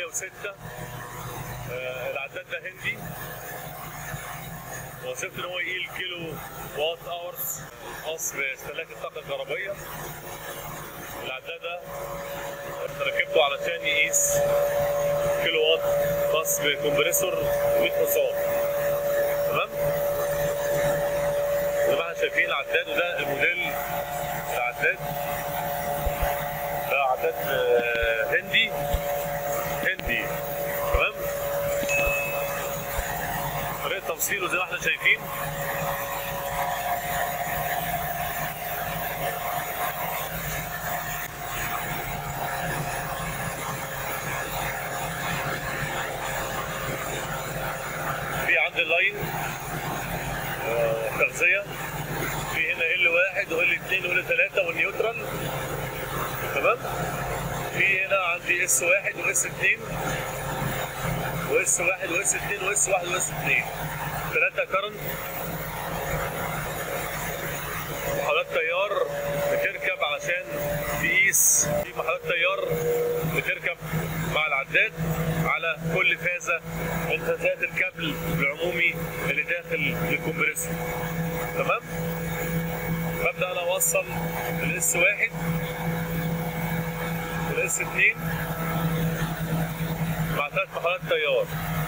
106 آه، العداد ده هندي وظيفته ان هو يقيل كيلو وات اورز خاص باستهلاك الطاقه الكهربائيه العداد ده ركبته علشان يقيس كيلو وات خاص بكمبريسور 100 حصان تمام زي ما احنا شايفين العداد وده الموديل العداد ده عداد آه، هندي هندي تمام طريقة توصيله زي ما احنا شايفين في عندي اللاين آه، تغذية في هنا ال واحد وال اتنين وال تلاتة والنيوترال تمام في هنا عندي اس واحد واس اتنين واس واحد واس اتنين واس واحد واس اتنين تلاتة كرنت محاولات تيار بتركب علشان تقيس في محاولات تيار بتركب مع العداد على كل فازة من فازات الكابل العمومي اللي داخل الكمبريسور تمام ببدأ أنا أوصل الاس واحد والاس اتنين مع ثلاث محاولات تيار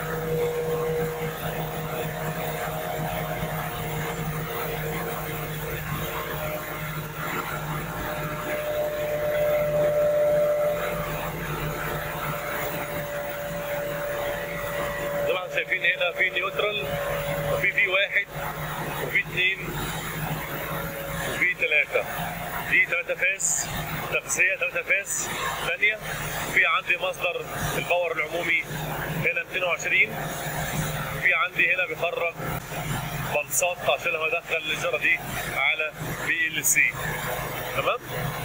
زي ما احنا شايفين هنا في نيوترال وفي في واحد وفي اثنين وفي ثلاثة دي ثلاثة فاس تغذية ثلاثة فاس ثانية في عندي مصدر الباور العمومي هنا 220 في عندي هنا بيخرج بلصات عشان هو يدخل الإشارة دي على بي ال سي تمام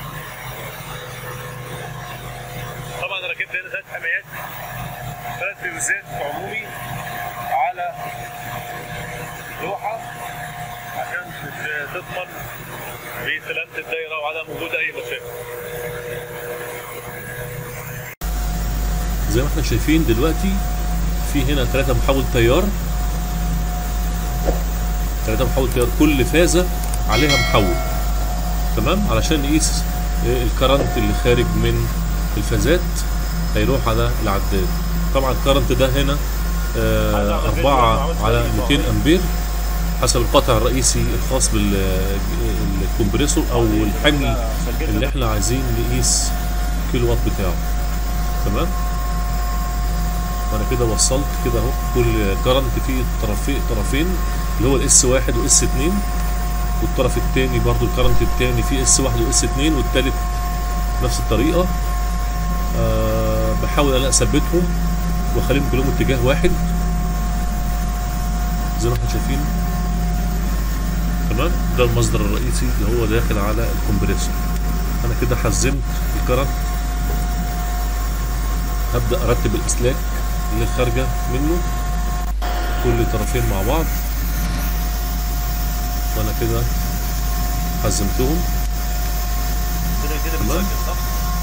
طبعا انا ركبت هنا ثلاث حمايات ثلاث فيوزات عمومي على لوحة عشان تت- تضمن بسلامة الدايرة وعدم وجود أي مشاكل. زي ما احنا شايفين دلوقتي في هنا ثلاثة محول تيار ثلاثة محول تيار كل فازة عليها محول تمام علشان نقيس آه، الكرنت اللي خارج من الفازات هيروح على العداد طبعا الكرنت ده هنا آه، أربعة على 200 أمبير حسب القطع الرئيسي الخاص بالكمبريسور أو الحمل اللي احنا عايزين نقيس كيلو وات بتاعه تمام وانا كده وصلت كده اهو كل كرنت فيه طرفين طرفين اللي هو الاس واحد واس اتنين والطرف التاني برضو الكرنت التاني فيه اس واحد واس اتنين والتالت نفس الطريقة أه بحاول انا اثبتهم واخليهم كلهم اتجاه واحد زي ما احنا شايفين تمام ده المصدر الرئيسي اللي هو داخل على الكمبريسور انا كده حزمت الكرنت هبدأ ارتب الاسلاك اللي خارجة منه كل طرفين مع بعض وانا كده حزمتهم كده كده تمام. بتسجل صح؟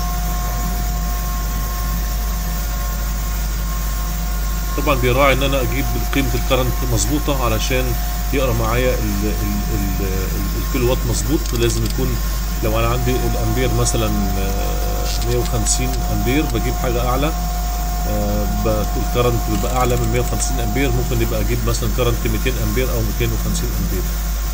طبعا بيراعي ان انا اجيب قيمة الكرنت مظبوطة علشان يقرا معايا ال- ال- ال- ال- الكيلو وات مظبوط لازم يكون لو انا عندي الامبير مثلا آه، 150 امبير بجيب حاجة اعلى آه، ب- الكرنت بيبقى اعلى من 150 امبير ممكن يبقى اجيب مثلا كرنت 200 امبير او 250 امبير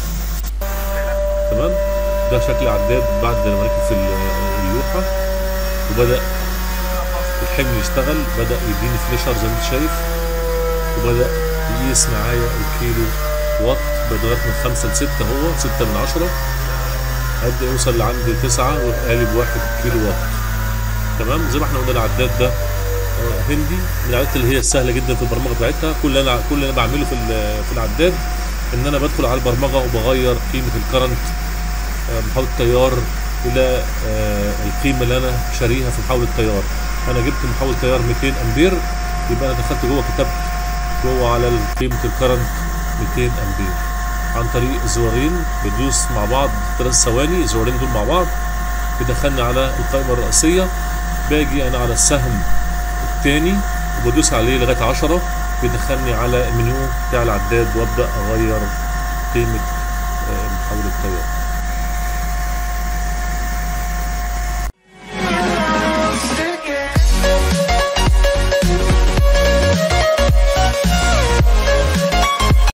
تمام ده شكل عداد بعد ما ركب في ال- اللوحة وبدأ الحمل يشتغل بدأ يديني فليشر زي ما انت شايف وبدأ يقيس معايا الكيلو وات بدأ من خمسة لستة هو ستة من عشرة هبدأ يوصل لعند تسعة وقالب واحد كيلو وات تمام زي ما احنا قلنا العداد ده آه، هندي من العدات اللي هي السهله جدا في البرمجه بتاعتها كل اللي انا كل اللي انا بعمله في ال- في العداد ان انا بدخل على البرمجه وبغير قيمه الكرنت آه، محول التيار الى آه، القيمه اللي انا شاريها في محول التيار انا جبت محول تيار 200 امبير يبقى انا دخلت جوه كتبت جوه على قيمه الكرنت 200 امبير عن طريق زرارين بدوس مع بعض ثلاث ثواني الزرارين دول مع بعض بيدخلني على القائمه الرئيسيه باجي انا على السهم تاني وبدوس عليه لغايه 10 بيدخلني على المنيو بتاع العداد وابدا اغير قيمه آه، محول التيار